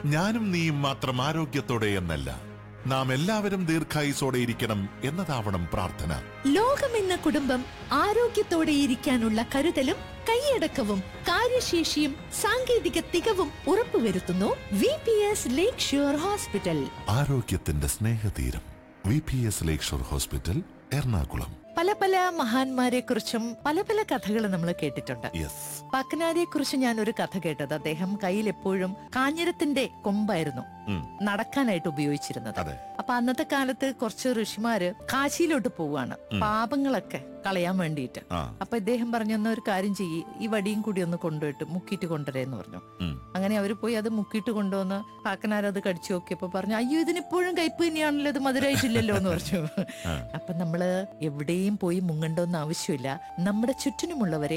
ഞാനും നീയും മാത്രം ആരോഗ്യത്തോടെ എന്നല്ല നാം എല്ലാവരും ദീർഘായുസോടെ ഇരിക്കണം എന്നതാവണം പ്രാർത്ഥന ലോകമെന്ന കുടുംബം ആരോഗ്യത്തോടെ ഇരിക്കാനുള്ള കരുതലും കൈയടക്കവും കാര്യശേഷിയും സാങ്കേതിക തികവും ഉറപ്പുവരുത്തുന്നു V P S lakeshore hospital ആരോഗ്യത്തിന്റെ സ്നേഹതീരം V P S lakeshore hospital Ernakulam പല പല മഹാന്മാരെ കുറിച്ചും പല പല കഥകൾ നമ്മൾ കേട്ടിട്ടുണ്ട് യെസ് പക്കനാരെ കുറിച്ച് ഞാൻ ഒരു കഥ കേട്ടത് അദ്ദേഹം കയ്യിൽ എപ്പോഴും കാഞ്ഞിരത്തിന്റെ കൊമ്പായിരുന്നു ഉം. നടക്കാനായിട്ട് ഉപയോഗിച്ചിരുന്നത് അതെ അപ്പൊ അന്നത്തെ കാലത്ത് കുറച്ച് ഋഷിമാര് കാശിയിലോട്ട് പോവാണ് പാപങ്ങളൊക്കെ കളയാൻ വേണ്ടിയിട്ട് ആ അപ്പൊ ഇദ്ദേഹം പറഞ്ഞു "എന്നാ ഒരു കാര്യം ചെയ്യ് ഈ വടിയും കൂടി ഒന്ന് കൊണ്ടുപോയിട്ട് മുക്കിയിട്ട് കൊണ്ടുവരേന്ന് പറഞ്ഞു ഉം. അങ്ങനെ അവര് പോയി അത് മുക്കിയിട്ട് കൊണ്ടുവന്ന് കാക്കനാരത് കടിച്ചു നോക്കിയപ്പോ പറഞ്ഞു അയ്യോ ഇതിനിപ്പോഴും കയ്പ് തന്നെയാണല്ലോ ഇത് മധുരമായിട്ടില്ലല്ലോ എന്ന് പറഞ്ഞു അപ്പൊ നമ്മള് എവിടെയും പോയി മുങ്ങണ്ടോന്ന് ആവശ്യമില്ല നമ്മുടെ ചുറ്റിനുമുള്ളവരെ